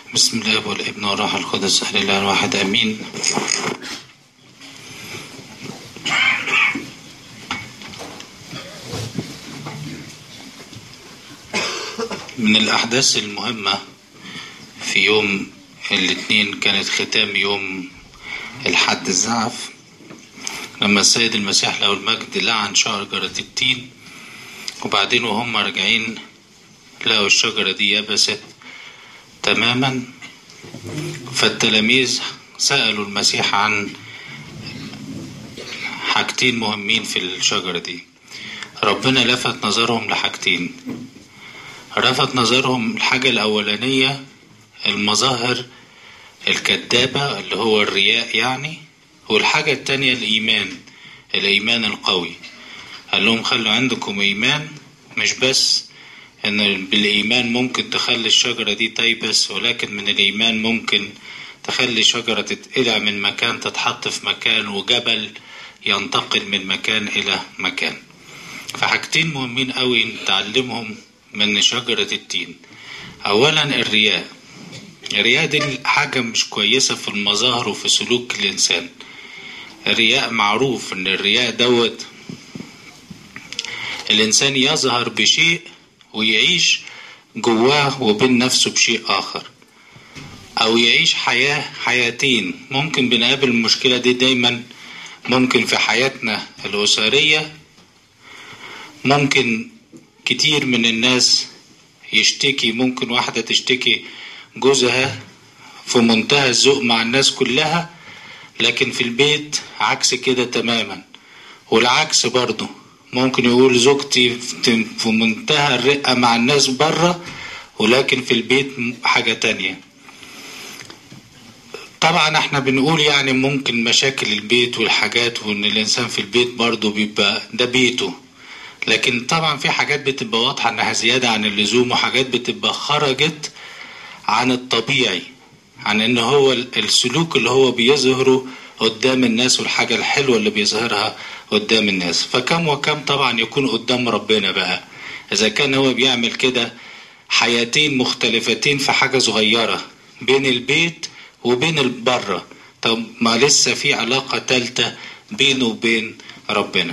بسم الله والابن والروح القدس الاله الواحد امين من الاحداث المهمه في يوم الاثنين كانت ختام يوم الحد الزعف لما السيد المسيح له المجد لعن شجرة التين وبعدين وهم راجعين لقوا الشجرة دي يبست تماما فالتلاميذ سألوا المسيح عن حاجتين مهمين في الشجرة دي ربنا لفت نظرهم لحاجتين لفت نظرهم الحاجة الأولانية المظاهر الكذابة اللي هو الرياء يعني والحاجة التانية الإيمان الإيمان القوي قال لهم خلوا عندكم إيمان مش بس إن بالإيمان ممكن تخلي الشجرة دي تيبس ولكن من الإيمان ممكن تخلي شجرة تتقلع من مكان تتحط في مكان وجبل ينتقل من مكان إلى مكان فحاجتين مهمين قوي نتعلمهم من شجرة التين أولا الرياء الرياء دي حاجة مش كويسة في المظاهر وفي سلوك الإنسان الرياء معروف إن الرياء دوت الإنسان يظهر بشيء ويعيش جواه وبين نفسه بشيء آخر أو يعيش حياة حياتين ممكن بنقابل المشكلة دي دايما ممكن في حياتنا الأسرية ممكن كتير من الناس يشتكي ممكن واحدة تشتكي جوزها في منتهى الذوق مع الناس كلها لكن في البيت عكس كده تماما والعكس برضه ممكن يقول زوجتي في منتهى الرقة مع الناس بره ولكن في البيت حاجة تانية طبعا احنا بنقول يعني ممكن مشاكل البيت والحاجات وان الانسان في البيت برضه بيبقى ده بيته لكن طبعا في حاجات بتبقى واضحة انها زيادة عن اللزوم وحاجات بتبقى خرجت عن الطبيعي عن ان هو السلوك اللي هو بيظهره قدام الناس والحاجة الحلوة اللي بيظهرها قدام الناس فكم وكم طبعا يكون قدام ربنا بقى اذا كان هو بيعمل كده حياتين مختلفتين في حاجة صغيرة بين البيت وبين البره طب ما لسه في علاقة تالتة بينه وبين ربنا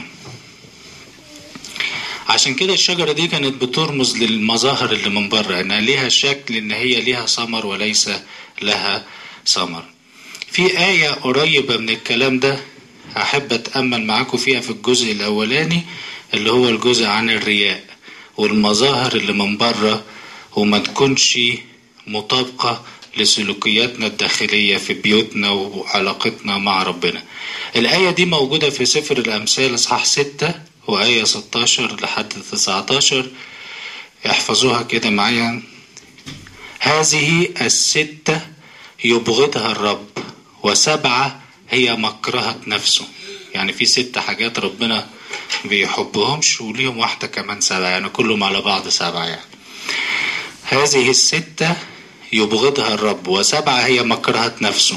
عشان كده الشجرة دي كانت بترمز للمظاهر اللي من بره انها ليها شكل ان هي ليها ثمر وليس لها ثمر في آية قريبة من الكلام ده أحب أتأمل معاكم فيها في الجزء الأولاني اللي هو الجزء عن الرياء والمظاهر اللي من بره وما تكونش مطابقة لسلوكياتنا الداخلية في بيوتنا وعلاقتنا مع ربنا الآية دي موجودة في سفر الأمثال إصحاح ستة وآية 16 لحد 19 احفظوها كده معايا هذه الستة يبغضها الرب وسبعة هي مكرهة نفسه يعني في ست حاجات ربنا بيحبهمش وليهم واحدة كمان سبعة يعني كلهم على بعض سبعة يعني هذه الستة يبغضها الرب وسبعة هي مكرهة نفسه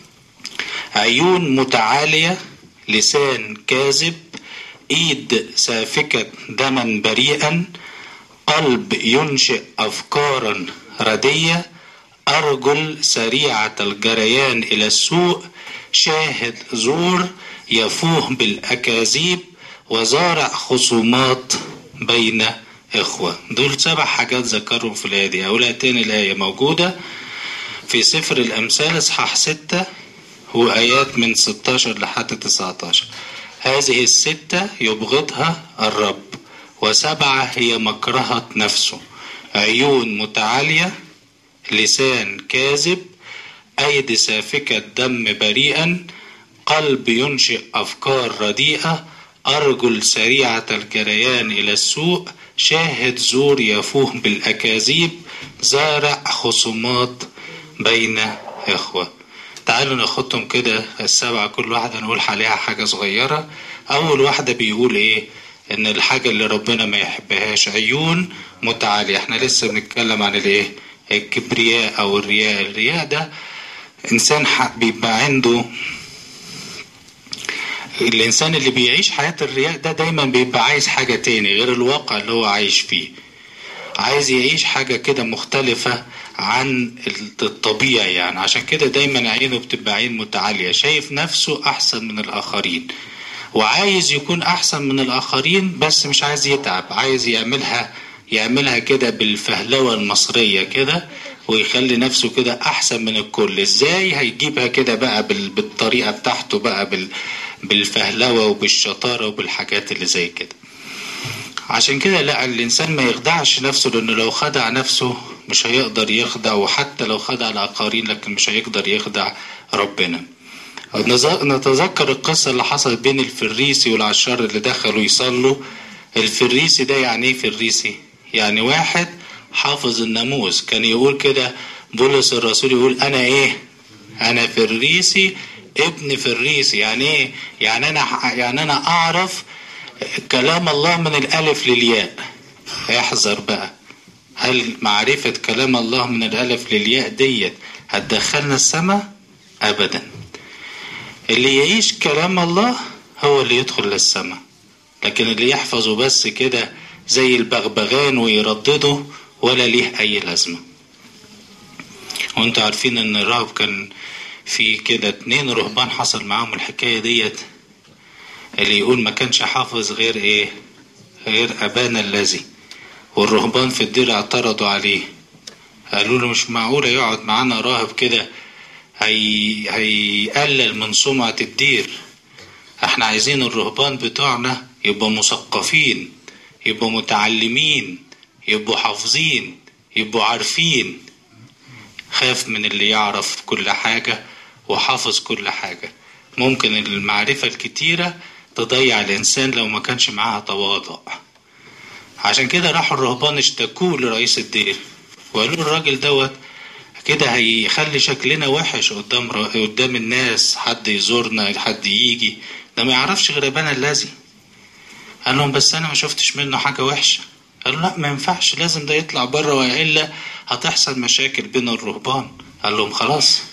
عيون متعالية لسان كاذب ايد سافكة دما بريئا قلب ينشئ افكارا ردية ارجل سريعة الجريان الى السوء شاهد زور يفوه بالاكاذيب وزارع خصومات بين اخوة دول سبع حاجات ذكرهم في الايه دي اقولها تاني الايه موجودة في سفر الامثال اصحاح ستة وايات من 16 لحد 19 هذه الستة يبغضها الرب وسبعة هي مكرهة نفسه عيون متعالية لسان كاذب أيدي سافكة دم بريئا قلب ينشئ أفكار رديئة أرجل سريعة الجريان إلى السوء شاهد زور يفوه بالأكاذيب زارع خصومات بين إخوة تعالوا ناخدهم كده السبعة كل واحدة نقول عليها حاجة صغيرة أول واحدة بيقول إيه إن الحاجة اللي ربنا ما يحبهاش عيون متعالية إحنا لسه بنتكلم عن الإيه الكبرياء أو الرياء الرياء ده إنسان بيبقى عنده الإنسان اللي بيعيش حياة الرياء ده دايما بيبقى عايز حاجة تاني غير الواقع اللي هو عايش فيه عايز يعيش حاجة كده مختلفة عن الطبيعي يعني عشان كده دايما عينه بتبقى عين متعالية شايف نفسه أحسن من الآخرين وعايز يكون أحسن من الآخرين بس مش عايز يتعب عايز يعملها يعملها كده بالفهلوة المصرية كده ويخلي نفسه كده أحسن من الكل إزاي هيجيبها كده بقى بالطريقة بتاعته بقى بالفهلوة وبالشطارة وبالحاجات اللي زي كده عشان كده لا الإنسان ما يخدعش نفسه لأنه لو خدع نفسه مش هيقدر يخدع وحتى لو خدع الآخرين لكن مش هيقدر يخدع ربنا نتذكر القصة اللي حصلت بين الفريسي والعشار اللي دخلوا يصلوا الفريسي ده يعني ايه فريسي يعني واحد حافظ الناموس كان يقول كده بولس الرسول يقول انا ايه انا فريسي ابن فريسي يعني ايه يعني انا يعني انا اعرف كلام الله من الالف للياء احذر بقى هل معرفة كلام الله من الالف للياء ديت هتدخلنا السماء ابدا اللي يعيش كلام الله هو اللي يدخل للسماء لكن اللي يحفظه بس كده زي البغبغان ويردده ولا ليه اي لازمه وانتوا عارفين ان الراهب كان في كده اتنين رهبان حصل معاهم الحكايه ديت اللي يقول ما كانش حافظ غير ايه غير ابانا الذي والرهبان في الدير اعترضوا عليه قالوا له مش معقوله يقعد معانا راهب كده هي... هيقلل من سمعة الدير احنا عايزين الرهبان بتوعنا يبقوا مثقفين يبقوا متعلمين يبقوا حافظين يبقوا عارفين خاف من اللي يعرف كل حاجة وحافظ كل حاجة ممكن المعرفة الكتيرة تضيع الإنسان لو ما كانش معاها تواضع عشان كده راحوا الرهبان اشتكوه لرئيس الدير وقالوا الراجل دوت كده هيخلي شكلنا وحش قدام قدام الناس حد يزورنا حد يجي ده ما يعرفش غير ابانا الذي قال لهم بس انا ما شفتش منه حاجه وحشه قالوا لا ما ينفعش لازم ده يطلع بره والا هتحصل مشاكل بين الرهبان قال لهم خلاص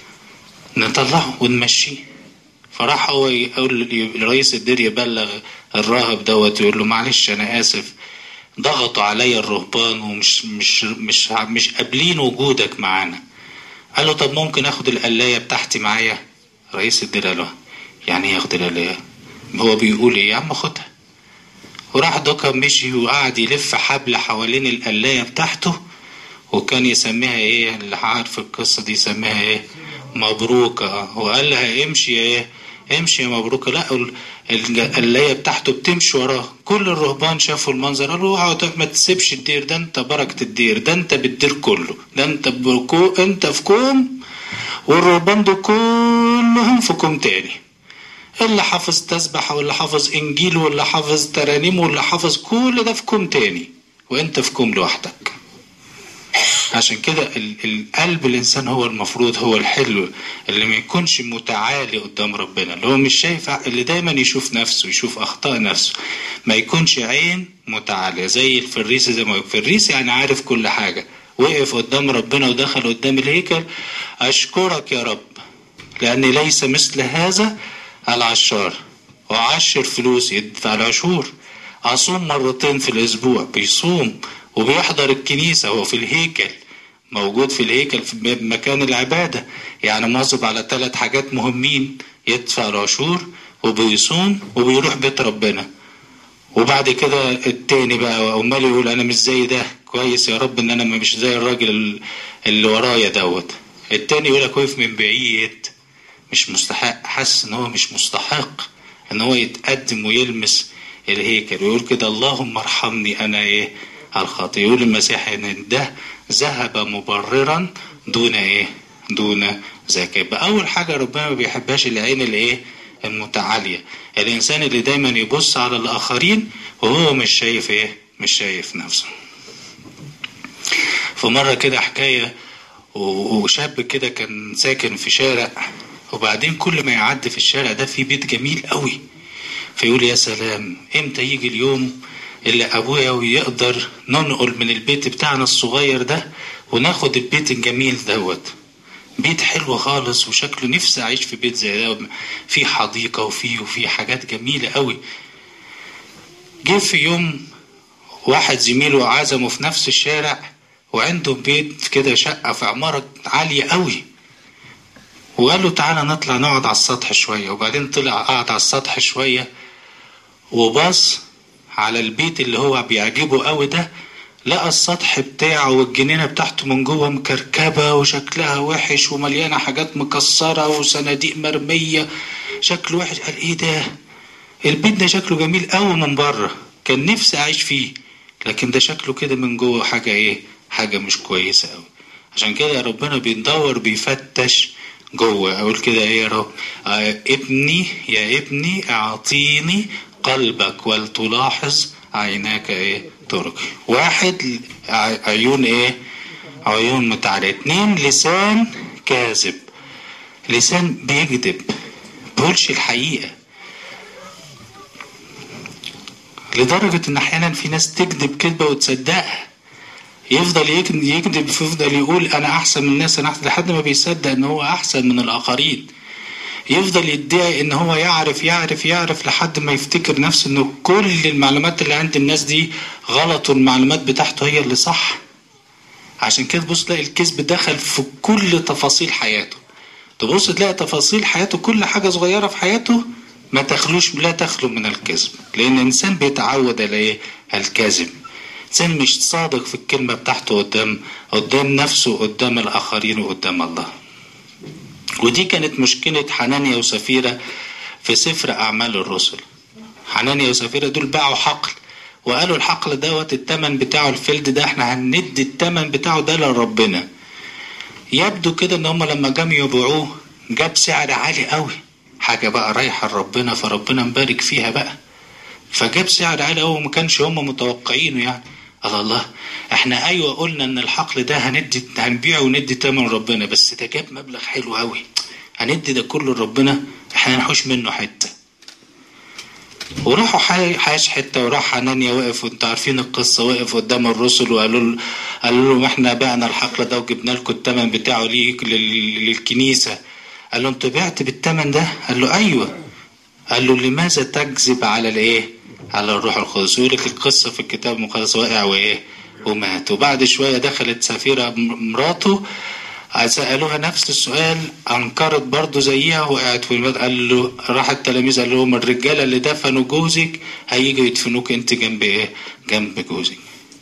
نطلعه ونمشيه فراح هو يقول رئيس الدير يبلغ الراهب دوت ويقول له معلش انا اسف ضغطوا عليا الرهبان ومش مش مش مش قابلين وجودك معانا قال له طب ممكن اخد القلايه بتاعتي معايا رئيس الدير قال له يعني ايه ياخد القلايه هو بيقول ايه يا عم خدها وراح دوكا مشي وقعد يلف حبل حوالين القلايه بتاعته وكان يسميها ايه اللي عارف القصه دي يسميها ايه مبروكه وقال لها امشي ايه امشي يا مبروك لا القلاية بتاعته بتمشي وراه كل الرهبان شافوا المنظر قالوا اوعى ما تسيبش الدير ده انت بركة الدير ده انت بالدير كله ده انت بكو انت في كوم والرهبان دول كلهم في كوم تاني اللي حافظ تسبح واللي حافظ انجيل واللي حافظ ترانيم واللي حافظ كل ده في كوم تاني وانت في كوم لوحدك عشان كده القلب الانسان هو المفروض هو الحلو اللي ما يكونش متعالي قدام ربنا اللي هو مش شايف اللي دايما يشوف نفسه يشوف اخطاء نفسه ما يكونش عين متعالية زي الفريسي زي ما الفريسي يعني عارف كل حاجة وقف قدام ربنا ودخل قدام الهيكل اشكرك يا رب لان ليس مثل هذا العشار وعشر فلوس يدفع العشور اصوم مرتين في الاسبوع بيصوم وبيحضر الكنيسة هو في الهيكل موجود في الهيكل في مكان العبادة يعني مواظب على ثلاث حاجات مهمين يدفع العشور وبيصوم وبيروح بيت ربنا وبعد كده التاني بقى امال يقول انا مش زي ده كويس يا رب ان انا مش زي الراجل اللي ورايا دوت التاني يقول لك وقف من بعيد مش مستحق حاسس ان هو مش مستحق ان هو يتقدم ويلمس الهيكل ويقول كده اللهم ارحمني انا ايه على الخطية يقول المسيح ان ده ذهب مبررا دون ايه دون زكاة يبقى اول حاجة ربنا ما بيحبهاش العين الايه المتعالية الانسان اللي دايما يبص على الاخرين وهو مش شايف ايه مش شايف نفسه في مرة كده حكاية وشاب كده كان ساكن في شارع وبعدين كل ما يعدي في الشارع ده في بيت جميل قوي فيقول يا سلام امتى يجي اليوم اللي ابويا ويقدر ننقل من البيت بتاعنا الصغير ده وناخد البيت الجميل دوت بيت حلو خالص وشكله نفسي اعيش في بيت زي ده في حديقه وفيه وفي حاجات جميله قوي جه في يوم واحد زميله عزمه في نفس الشارع وعنده بيت كده شقة في عمارة عالية قوي وقال له تعالى نطلع نقعد على السطح شوية وبعدين طلع قعد على السطح شوية وبص على البيت اللي هو بيعجبه قوي ده لقى السطح بتاعه والجنينة بتاعته من جوه مكركبة وشكلها وحش ومليانة حاجات مكسرة وصناديق مرمية شكله وحش قال ايه ده البيت ده شكله جميل قوي من بره كان نفسي اعيش فيه لكن ده شكله كده من جوه حاجة ايه حاجة مش كويسة قوي عشان كده ربنا بيدور بيفتش جوه اقول كده ايه يا رب آه ابني يا ابني اعطيني قلبك ولتلاحظ عيناك ايه طرقي واحد عيون ايه عيون متعالية اتنين لسان كاذب لسان بيكذب بيقولش الحقيقة لدرجة ان احيانا في ناس تكذب كذبة وتصدقها يفضل يكذب يفضل يقول انا احسن من الناس انا احسن لحد ما بيصدق ان هو احسن من الاخرين يفضل يدعي ان هو يعرف يعرف يعرف لحد ما يفتكر نفسه انه كل المعلومات اللي عند الناس دي غلط والمعلومات بتاعته هي اللي صح عشان كده تبص تلاقي الكذب دخل في كل تفاصيل حياته تبص تلاقي تفاصيل حياته كل حاجة صغيرة في حياته ما تخلوش لا تخلو من الكذب لان الانسان بيتعود على ايه الكذب الانسان مش صادق في الكلمة بتاعته قدام قدام نفسه قدام الاخرين وقدام الله ودي كانت مشكلة حنانيا وسفيرة في سفر أعمال الرسل حنانيا وسفيرة دول باعوا حقل وقالوا الحقل دوت التمن بتاعه الفلد ده احنا هندي التمن بتاعه ده لربنا يبدو كده ان هم لما جم يبيعوه جاب سعر عالي قوي حاجة بقى رايحة لربنا فربنا مبارك فيها بقى فجاب سعر عالي قوي وما كانش هم متوقعينه يعني الله الله احنا ايوه قلنا ان الحقل ده هندي هنبيعه وندي تمن ربنا بس ده جاب مبلغ حلو قوي هندي ده كله لربنا احنا هنحوش منه حته وراحوا حاش حته وراح حنانيا وقف وانتوا عارفين القصه وقف قدام الرسل وقالوا له قالوا لهم احنا بعنا الحقل ده وجبنا لكم الثمن بتاعه ليك للكنيسه قال له انت بعت بالثمن ده قال له ايوه قال له لماذا تكذب على الايه على الروح القدس يقول لك القصه في الكتاب المقدس واقع وايه ومات وبعد شويه دخلت سفيره مراته سألوها نفس السؤال أنكرت برضه زيها وقعت في المد قال له راح التلاميذ قال لهم الرجالة اللي دفنوا جوزك هيجوا يدفنوك أنت جنب إيه؟ جنب جوزك.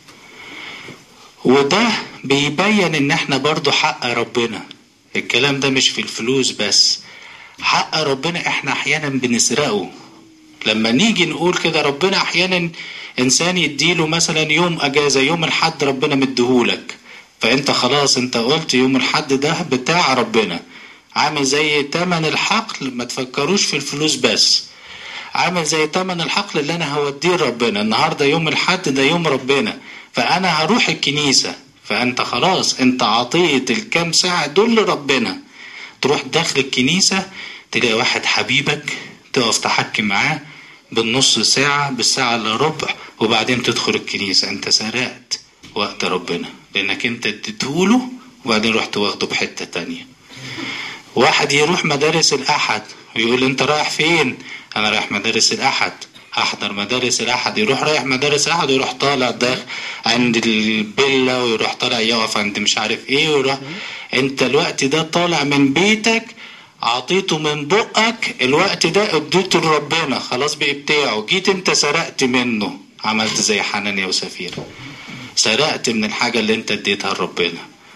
وده بيبين إن إحنا برضه حق ربنا. الكلام ده مش في الفلوس بس. حق ربنا إحنا أحيانا بنسرقه. لما نيجي نقول كده ربنا أحيانا إنسان يديله مثلا يوم أجازة يوم الحد ربنا مديهولك. فانت خلاص انت قلت يوم الحد ده بتاع ربنا عامل زي تمن الحقل ما تفكروش في الفلوس بس عامل زي تمن الحقل اللي انا هوديه ربنا النهارده يوم الحد ده يوم ربنا فانا هروح الكنيسه فانت خلاص انت عطيت الكام ساعه دول لربنا تروح داخل الكنيسه تلاقي واحد حبيبك تقف تحكي معاه بالنص ساعه بالساعه الا ربع وبعدين تدخل الكنيسه انت سرقت وقت ربنا لانك انت اديتهوله وبعدين رحت واخده بحته تانية واحد يروح مدارس الاحد ويقول انت رايح فين انا رايح مدارس الاحد احضر مدارس الاحد يروح رايح مدارس الاحد ويروح طالع داخل عند البيلا ويروح طالع يقف عند مش عارف ايه ويروح انت الوقت ده طالع من بيتك عطيته من بقك الوقت ده اديته لربنا خلاص بقى بتاعه جيت انت سرقت منه عملت زي حنانيا وسفيره سرقت من الحاجة اللي انت اديتها لربنا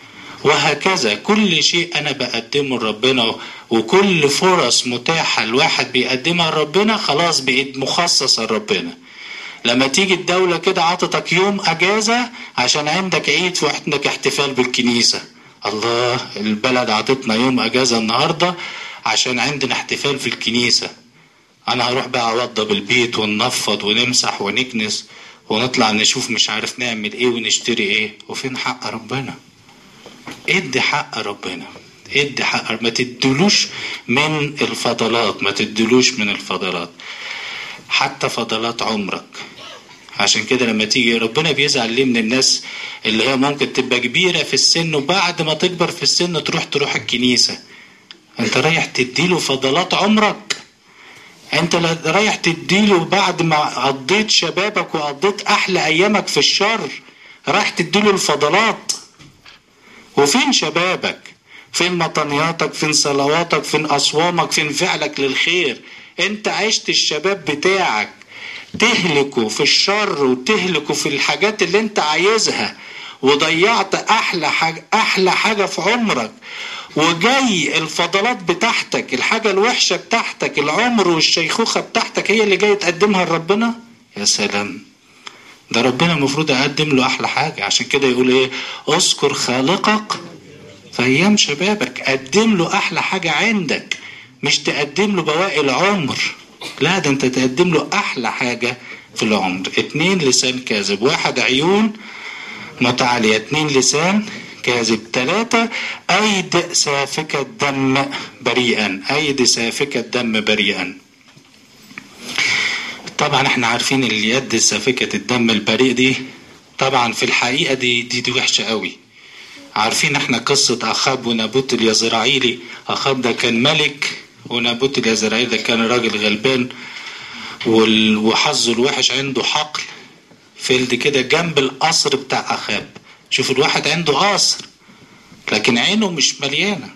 وهكذا كل شيء انا بقدمه لربنا وكل فرص متاحة الواحد بيقدمها لربنا خلاص بقت مخصصة لربنا لما تيجي الدولة كده عطتك يوم اجازة عشان عندك عيد وعندك احتفال بالكنيسة الله البلد عطتنا يوم اجازة النهاردة عشان عندنا احتفال في الكنيسة انا هروح بقى اوضب البيت وننفض ونمسح ونكنس ونطلع نشوف مش عارف نعمل ايه ونشتري ايه وفين حق ربنا ادي حق ربنا ادي حق ما تدلوش من الفضلات ما تدلوش من الفضلات حتى فضلات عمرك عشان كده لما تيجي ربنا بيزعل ليه من الناس اللي هي ممكن تبقى كبيرة في السن وبعد ما تكبر في السن تروح تروح الكنيسة انت رايح تديله فضلات عمرك انت رايح تديله بعد ما قضيت شبابك وقضيت احلى ايامك في الشر رايح تديله الفضلات وفين شبابك فين مطنياتك فين صلواتك فين أصوامك فين فعلك للخير انت عشت الشباب بتاعك تهلكوا في الشر وتهلكوا في الحاجات اللي انت عايزها وضيعت احلى حاجة احلى حاجة في عمرك وجاي الفضلات بتاعتك الحاجة الوحشة بتاعتك العمر والشيخوخة بتاعتك هي اللي جاي تقدمها لربنا يا سلام ده ربنا المفروض اقدم له احلى حاجة عشان كده يقول ايه اذكر خالقك في ايام شبابك قدم له احلى حاجة عندك مش تقدم له بواقي العمر لا ده انت تقدم له احلى حاجة في العمر اتنين لسان كاذب واحد عيون متعالية اتنين لسان كاذب ثلاثة أيد سافك الدم بريئا أيد سافك الدم بريئا طبعا احنا عارفين اليد سافكة الدم البريء دي طبعا في الحقيقة دي دي, دي وحشة قوي عارفين احنا قصة أخاب ونابوت اليزرعيلي أخاب ده كان ملك ونابوت اليزرعيلي ده كان راجل غلبان وحظه الوحش عنده حقل فيلد كده جنب القصر بتاع أخاب شوف الواحد عنده قصر لكن عينه مش مليانة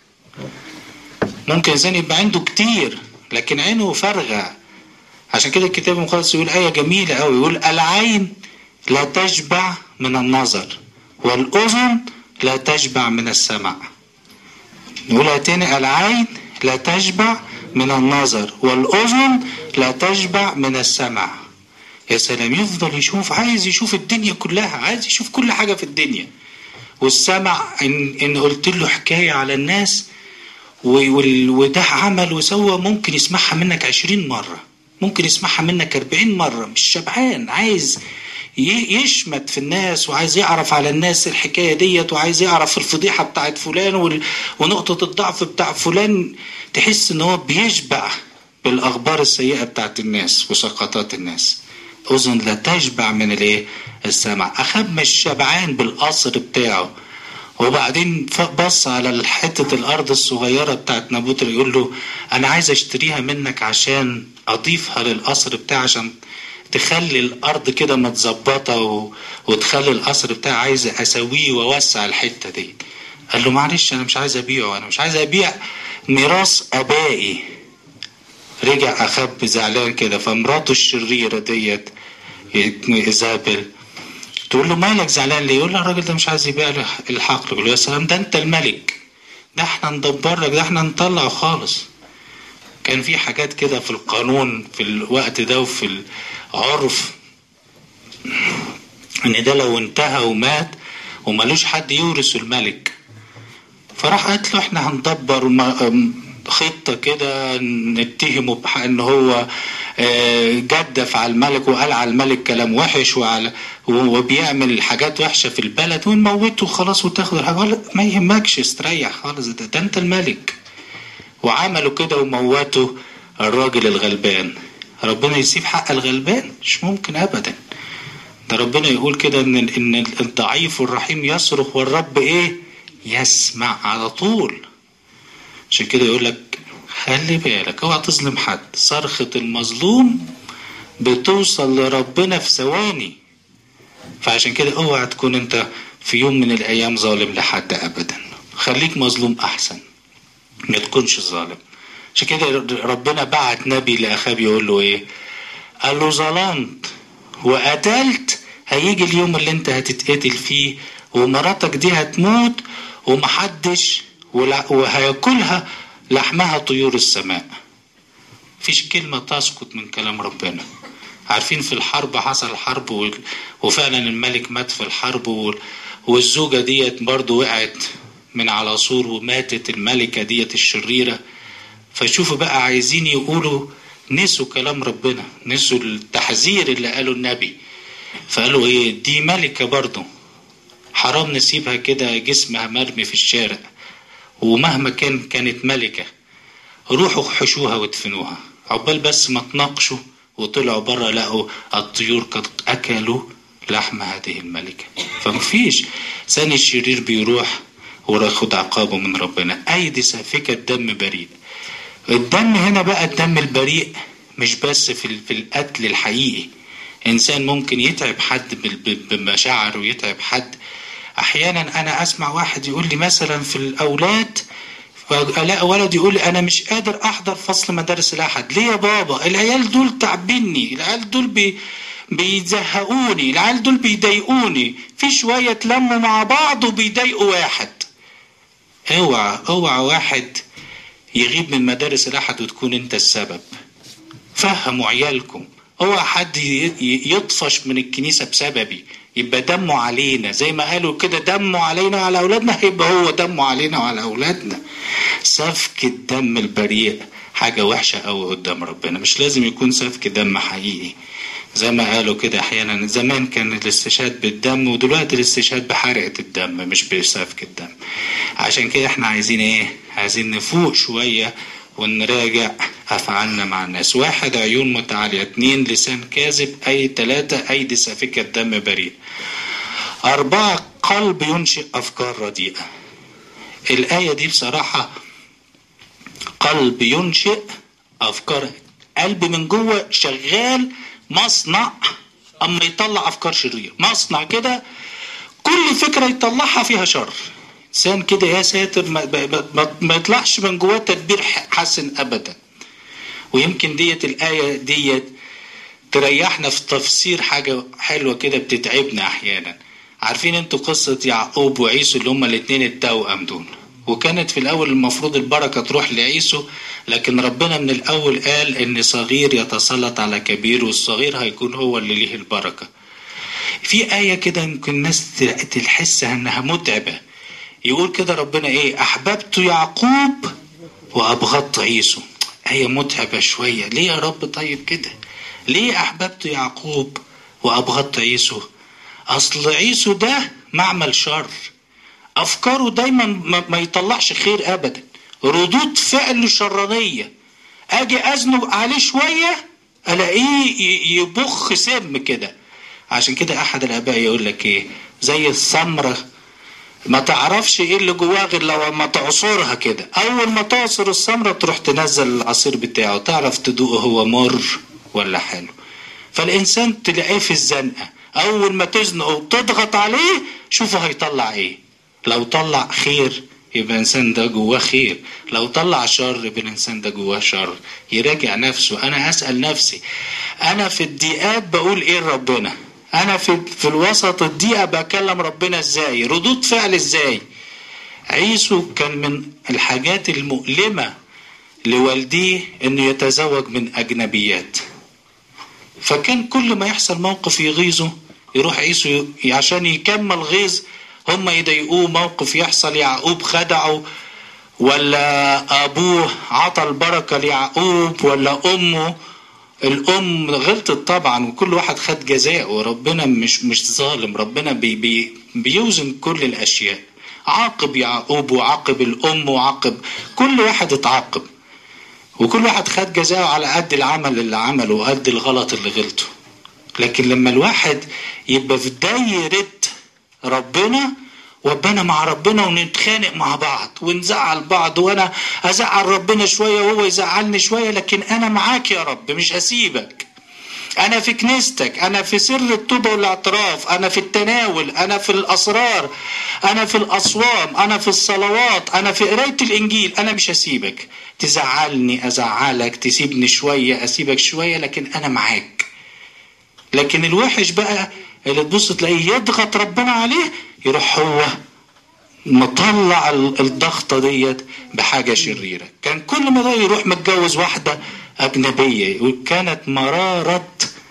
ممكن إنسان يبقى عنده كتير لكن عينه فارغة عشان كده الكتاب المقدس يقول آية جميلة أوي يقول العين لا تشبع من النظر والأذن لا تشبع من السمع نقولها تاني العين لا تشبع من النظر والأذن لا تشبع من السمع يا سلام يفضل يشوف عايز يشوف الدنيا كلها عايز يشوف كل حاجة في الدنيا والسمع إن, إن قلت له حكاية على الناس وده عمل وسوى ممكن يسمعها منك عشرين مرة ممكن يسمعها منك أربعين مرة مش شبعان عايز يشمت في الناس وعايز يعرف على الناس الحكاية ديت وعايز يعرف الفضيحة بتاعت فلان ونقطة الضعف بتاع فلان تحس ان هو بيشبع بالأخبار السيئة بتاعت الناس وسقطات الناس أذن لا تشبع من الايه السمع أخاب مش شبعان بالقصر بتاعه وبعدين بص على حتة الأرض الصغيرة بتاعت نابوت يقول له أنا عايز أشتريها منك عشان أضيفها للقصر بتاعي عشان تخلي الأرض كده متظبطة و... وتخلي القصر بتاعي عايز أسويه وأوسع الحتة دي قال له معلش أنا مش عايز أبيعه أنا مش عايز أبيع ميراث أبائي رجع أخاب زعلان كده فمراته الشريرة ديت إيزابل تقول له مالك زعلان ليه؟ يقول له الراجل ده مش عايز يبيع الحقل يقول له يا سلام ده أنت الملك ده احنا ندبر لك ده احنا نطلعه خالص كان في حاجات كده في القانون في الوقت ده وفي العرف ان ده لو انتهى ومات وملوش حد يورث الملك فراح قالت له احنا هندبر خطة كده نتهمه بحق ان هو جدف على الملك وقال على الملك كلام وحش وعلى وبيعمل حاجات وحشة في البلد ونموته خلاص وتاخد الحاجة ما يهمكش استريح خالص ده, ده انت الملك وعملوا كده وموتوا الراجل الغلبان ربنا يسيب حق الغلبان مش ممكن ابدا ده ربنا يقول كده ان ان الضعيف والرحيم يصرخ والرب ايه يسمع على طول عشان كده يقول لك خلي بالك اوعى تظلم حد صرخة المظلوم بتوصل لربنا في ثواني فعشان كده اوعى تكون انت في يوم من الايام ظالم لحد ابدا خليك مظلوم احسن ما تكونش ظالم عشان كده ربنا بعت نبي لاخاب يقول له ايه قال له ظلمت وقتلت هيجي اليوم اللي انت هتتقتل فيه ومراتك دي هتموت ومحدش وهياكلها لحمها طيور السماء فيش كلمة تسقط من كلام ربنا عارفين في الحرب حصل حرب وفعلا الملك مات في الحرب والزوجة ديت برضو وقعت من على سور وماتت الملكة ديت الشريرة فشوفوا بقى عايزين يقولوا نسوا كلام ربنا نسوا التحذير اللي قاله النبي فقالوا ايه دي ملكة برضو حرام نسيبها كده جسمها مرمي في الشارع ومهما كان كانت ملكة روحوا حشوها وادفنوها عقبال بس ما تناقشوا وطلعوا بره لقوا الطيور قد أكلوا لحم هذه الملكة فمفيش ثاني الشرير بيروح وياخد عقابه من ربنا أيدي سافكة دم بريء الدم هنا بقى الدم البريء مش بس في في القتل الحقيقي إنسان ممكن يتعب حد بمشاعره ويتعب حد احيانا انا اسمع واحد يقول لي مثلا في الاولاد الاقي ولد يقول لي انا مش قادر احضر فصل مدارس الاحد ليه يا بابا العيال دول تعبني العيال دول بي بيزهقوني العيال دول بيضايقوني في شويه تلموا مع بعض وبيضايقوا واحد اوعى اوعى واحد يغيب من مدارس الاحد وتكون انت السبب فهموا عيالكم اوعى حد يطفش من الكنيسه بسببي يبقى دمه علينا زي ما قالوا كده دمه علينا وعلى اولادنا هيبقى هو دمه علينا وعلى اولادنا سفك الدم البريء حاجة وحشة أوي قدام ربنا مش لازم يكون سفك دم حقيقي زي ما قالوا كده أحيانا زمان كان الاستشهاد بالدم ودلوقتي الاستشهاد بحرقة الدم مش بسفك الدم عشان كده احنا عايزين ايه عايزين نفوق شوية ونراجع أفعالنا مع الناس واحد عيون متعالية اتنين لسان كاذب أي تلاتة أيدي سافكة دم بريء أربعة قلب ينشئ أفكار رديئة الآية دي بصراحة قلب ينشئ أفكار قلب من جوه شغال مصنع أما يطلع أفكار شريرة مصنع كده كل فكرة يطلعها فيها شر إنسان كده يا ساتر ما, ما, ما يطلعش من جواه تدبير حسن أبدا ويمكن ديت الآية ديت تريحنا في تفسير حاجة حلوة كده بتتعبنا أحيانا عارفين انتوا قصة يعقوب وعيسو اللي هما الاتنين التوأم دول وكانت في الأول المفروض البركة تروح لعيسو لكن ربنا من الأول قال إن صغير يتسلط على كبير والصغير هيكون هو اللي ليه البركة في آية كده يمكن الناس تحسها إنها متعبة يقول كده ربنا إيه أحببت يعقوب وأبغضت عيسو آية متعبة شوية ليه يا رب طيب كده ليه أحببت يعقوب وأبغضت عيسو أصل عيسو ده معمل شر أفكاره دايما ما يطلعش خير أبدا ردود فعل شرانية أجي أزنق عليه شوية ألاقيه يبخ سم كده عشان كده أحد الآباء يقول لك إيه زي الثمرة ما تعرفش ايه اللي جواها غير لو ما تعصرها كده اول ما تعصر الثمرة تروح تنزل العصير بتاعه تعرف تدوقه هو مر ولا حلو فالانسان تلاقيه في الزنقه اول ما تزنقه وتضغط عليه شوفه هيطلع ايه لو طلع خير يبقى الانسان ده جواه خير لو طلع شر يبقى الانسان ده جواه شر يراجع نفسه انا اسال نفسي انا في الضيقات بقول ايه لربنا انا في في الوسط الضيقه بكلم ربنا ازاي ردود فعل ازاي عيسو كان من الحاجات المؤلمه لوالديه انه يتزوج من اجنبيات فكان كل ما يحصل موقف يغيظه يروح عيسو عشان يكمل غيظ هم يضايقوه موقف يحصل يعقوب خدعه ولا ابوه عطى البركه ليعقوب ولا امه الام غلطت طبعا وكل واحد خد جزاء وربنا مش مش ظالم ربنا بي بي بيوزن كل الاشياء عاقب يعقوب وعاقب الام وعاقب كل واحد اتعاقب وكل واحد خد جزاءه على قد العمل اللي عمله وقد الغلط اللي غلطه لكن لما الواحد يبقى في دايرة ربنا وابانا مع ربنا ونتخانق مع بعض ونزعل بعض وانا ازعل ربنا شوية وهو يزعلني شوية لكن انا معاك يا رب مش هسيبك انا في كنيستك انا في سر التوبة والاعتراف انا في التناول انا في الاسرار انا في الاصوام انا في الصلوات انا في قراية الانجيل انا مش هسيبك تزعلني ازعلك تسيبني شوية اسيبك شوية لكن انا معاك لكن الوحش بقى اللي تبص تلاقيه يضغط ربنا عليه يروح هو مطلع الضغطة ديت بحاجة شريرة كان كل ما ده يروح متجوز واحدة أجنبية وكانت مرارة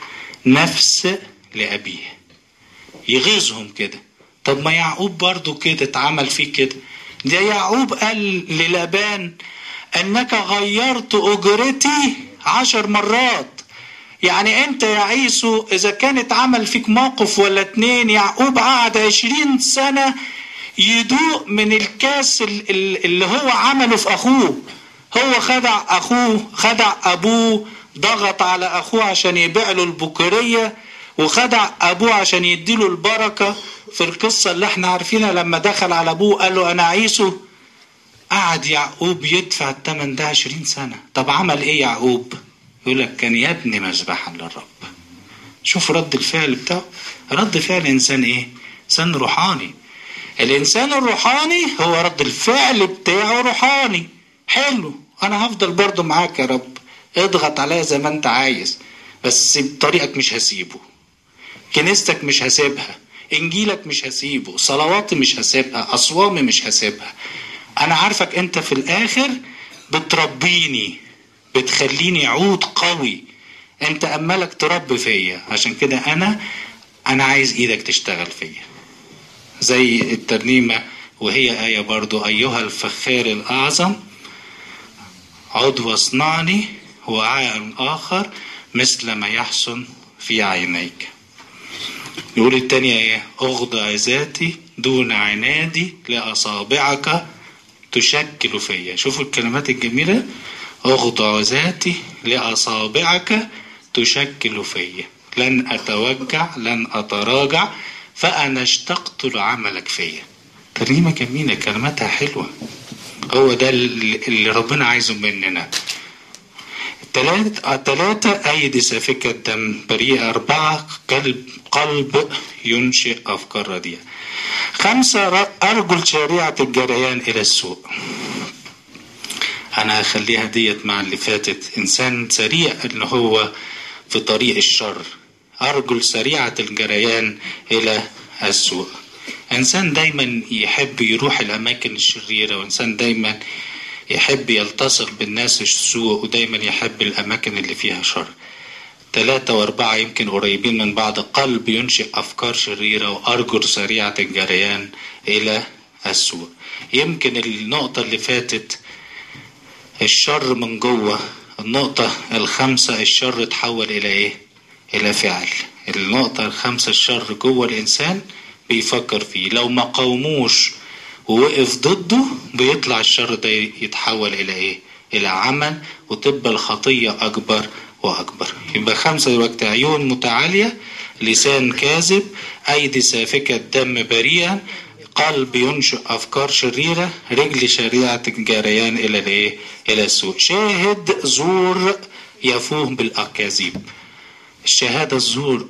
نفس لأبيه يغيظهم كده طب ما يعقوب برضو كده اتعمل فيه كده ده يعقوب قال للابان انك غيرت اجرتي عشر مرات يعني انت يا عيسو اذا كانت عمل فيك موقف ولا اتنين يعقوب قعد عشرين سنة يدوق من الكاس اللي هو عمله في اخوه هو خدع اخوه خدع ابوه ضغط على اخوه عشان يبيع له البكورية وخدع ابوه عشان يديله البركة في القصة اللي احنا عارفينها لما دخل على ابوه قال له انا عيسو قعد يعقوب يدفع الثمن ده عشرين سنة طب عمل ايه يعقوب يقول لك كان يبني مذبحا للرب شوف رد الفعل بتاعه رد فعل انسان ايه انسان روحاني الانسان الروحاني هو رد الفعل بتاعه روحاني حلو انا هفضل برضو معاك يا رب اضغط عليا زي ما انت عايز بس طريقك مش هسيبه كنيستك مش هسيبها انجيلك مش هسيبه صلواتي مش هسيبها اصوامي مش هسيبها انا عارفك انت في الاخر بتربيني بتخليني عود قوي انت املك تربي فيا عشان كده انا انا عايز ايدك تشتغل فيا زي الترنيمة وهي آية برضو أيها الفخار الأعظم عضو اصنعني وعاء آخر مثل ما يحسن في عينيك يقول التانية ايه اخضع ذاتي دون عنادي لأصابعك تشكل فيا شوفوا الكلمات الجميلة اخضع ذاتي لأصابعك تشكل فيا لن أتوجع لن أتراجع فأنا اشتقت لعملك فيا ترنيمة جميلة كلماتها حلوة هو ده اللي ربنا عايزه مننا ثلاثة أيد سافكة دم بريئة أربعة قلب قلب ينشئ أفكار رديئة خمسة أرجل شريعة الجريان إلى السوء أنا هخليها ديت مع اللي فاتت إنسان سريع إن هو في طريق الشر أرجل سريعة الجريان إلى السوء إنسان دايما يحب يروح الأماكن الشريرة وإنسان دايما يحب يلتصق بالناس السوء ودايما يحب الأماكن اللي فيها شر ثلاثة وأربعة يمكن قريبين من بعض قلب ينشئ أفكار شريرة وأرجل سريعة الجريان إلى السوء يمكن النقطة اللي فاتت الشر من جوه النقطة الخامسة الشر تحول إلى إيه؟ إلى فعل النقطة الخامسة الشر جوه الإنسان بيفكر فيه لو ما قاوموش ووقف ضده بيطلع الشر ده يتحول إلى إيه؟ إلى عمل وتبقى الخطية أكبر وأكبر يبقى خمسة دلوقتي عيون متعالية لسان كاذب أيدي سافكة دم بريئا قلب ينشئ أفكار شريرة رجل شريعة جريان إلى الإيه؟ إلى السوء شاهد زور يفوه بالأكاذيب الشهادة الزور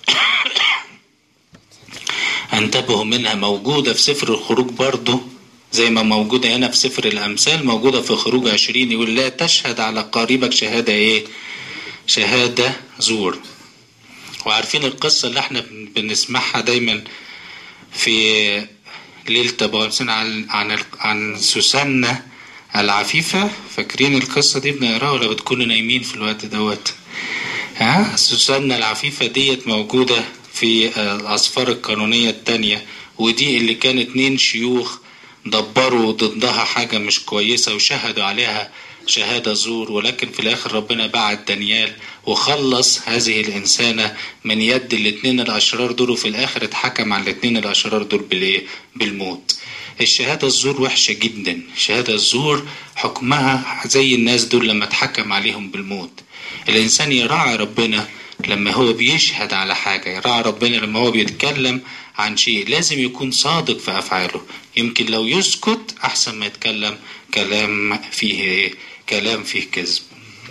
انتبهوا منها موجودة في سفر الخروج برضه زي ما موجودة هنا في سفر الأمثال موجودة في خروج عشرين يقول لا تشهد على قريبك شهادة إيه؟ شهادة زور وعارفين القصة اللي احنا بنسمعها دايما في ليلة أبو عن عن عن سوسنة العفيفة فاكرين القصة دي بنقراها ولا بتكونوا نايمين في الوقت دوت؟ ها سوسنة العفيفة ديت موجودة في الأسفار القانونية التانية ودي اللي كان اتنين شيوخ دبروا ضدها حاجة مش كويسة وشهدوا عليها شهادة زور ولكن في الآخر ربنا بعت دانيال وخلص هذه الإنسانة من يد الاتنين الأشرار دول وفي الآخر اتحكم على الاتنين الأشرار دول بالإيه؟ بالموت الشهادة الزور وحشة جدا شهادة الزور حكمها زي الناس دول لما اتحكم عليهم بالموت الإنسان يراعي ربنا لما هو بيشهد على حاجة يراعي ربنا لما هو بيتكلم عن شيء لازم يكون صادق في أفعاله يمكن لو يسكت أحسن ما يتكلم كلام فيه كلام فيه كذب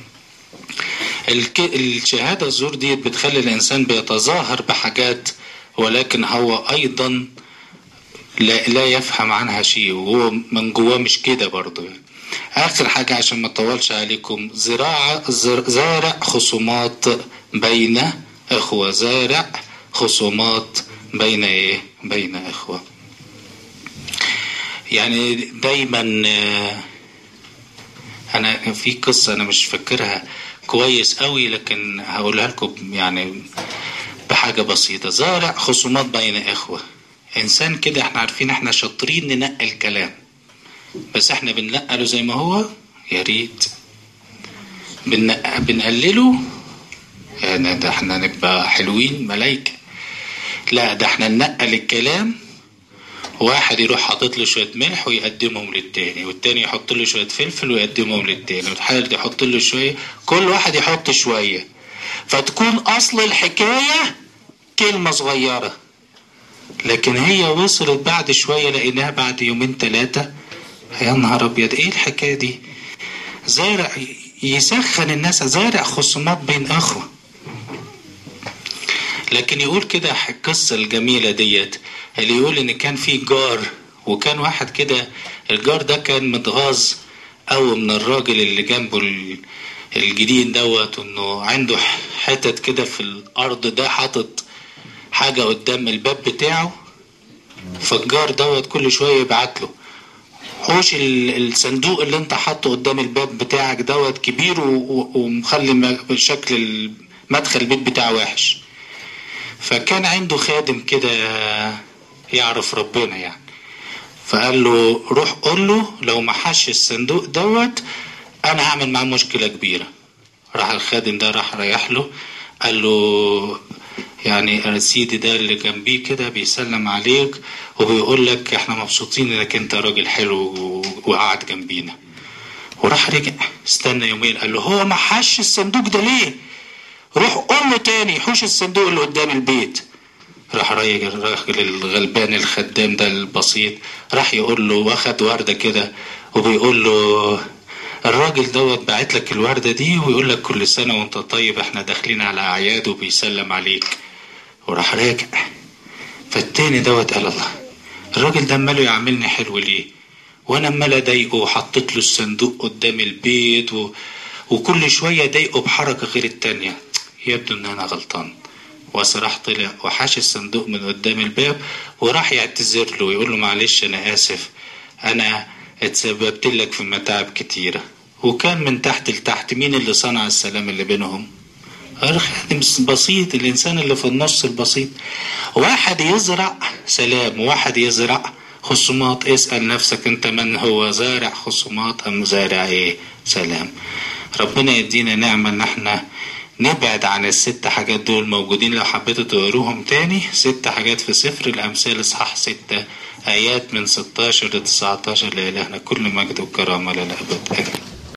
الشهادة الزور دي بتخلي الإنسان بيتظاهر بحاجات ولكن هو أيضا لا, لا يفهم عنها شيء وهو من جواه مش كده برضه يعني. آخر حاجة عشان ما أطولش عليكم زراعة زارع خصومات بين إخوة زارع خصومات بين إيه؟ بين إخوة يعني دايما أنا في قصة أنا مش فاكرها كويس قوي لكن هقولها لكم يعني بحاجة بسيطة زارع خصومات بين إخوة إنسان كده إحنا عارفين إحنا شاطرين ننقي الكلام بس إحنا بننقله زي ما هو يا ريت بنقلله يعني ده احنا نبقى حلوين ملايكة لا ده احنا ننقل الكلام واحد يروح حاطط له شوية ملح ويقدمهم للتاني والتاني يحط له شوية فلفل ويقدمهم للتاني والحالة يحط له شوية كل واحد يحط شوية فتكون أصل الحكاية كلمة صغيرة لكن هي وصلت بعد شوية لقيناها بعد يومين ثلاثة يا نهار أبيض إيه الحكاية دي زارع يسخن الناس زارع خصومات بين أخوة لكن يقول كده القصة الجميلة ديت اللي يقول ان كان في جار وكان واحد كده الجار ده كان متغاظ قوي من الراجل اللي جنبه الجديد دوت انه عنده حتت كده في الارض ده حاطط حاجة قدام الباب بتاعه فالجار دوت كل شوية يبعت له حوش الصندوق اللي انت حاطه قدام الباب بتاعك دوت كبير ومخلي شكل مدخل البيت بتاعه وحش فكان عنده خادم كده يعرف ربنا يعني فقال له روح قول له لو ما حش الصندوق دوت انا هعمل معاه مشكله كبيره راح الخادم ده راح رايح له قال له يعني سيدي ده اللي جنبيه كده بيسلم عليك وبيقول لك احنا مبسوطين انك انت راجل حلو وقعد جنبينا وراح رجع استنى يومين قال له هو ما حش الصندوق ده ليه روح قول له تاني حوش الصندوق اللي قدام البيت راح راجل الراجل الغلبان الخدام ده البسيط راح يقول له واخد ورده كده وبيقول له الراجل دوت باعت لك الورده دي ويقول لك كل سنه وانت طيب احنا داخلين على اعياد وبيسلم عليك وراح راجع فالتاني دوت قال الله الراجل ده ماله يعملني حلو ليه وانا امال اضايقه وحطيت له الصندوق قدام البيت و... وكل شويه اضايقه بحركه غير التانيه يبدو ان انا غلطان وصراح طلع وحاش الصندوق من قدام الباب وراح يعتذر له ويقول له معلش انا اسف انا اتسببت لك في متاعب كتيرة وكان من تحت لتحت مين اللي صنع السلام اللي بينهم الخادم بسيط الانسان اللي في النص البسيط واحد يزرع سلام وواحد يزرع خصومات اسأل نفسك انت من هو زارع خصومات ام زارع ايه سلام ربنا يدينا نعمة ان احنا نبعد عن الست حاجات دول موجودين لو حبيتوا تقروهم تاني ست حاجات في سفر الأمثال إصحاح ستة آيات من 16 ل 19 لإلهنا كل مجد وكرامة للأبد آمين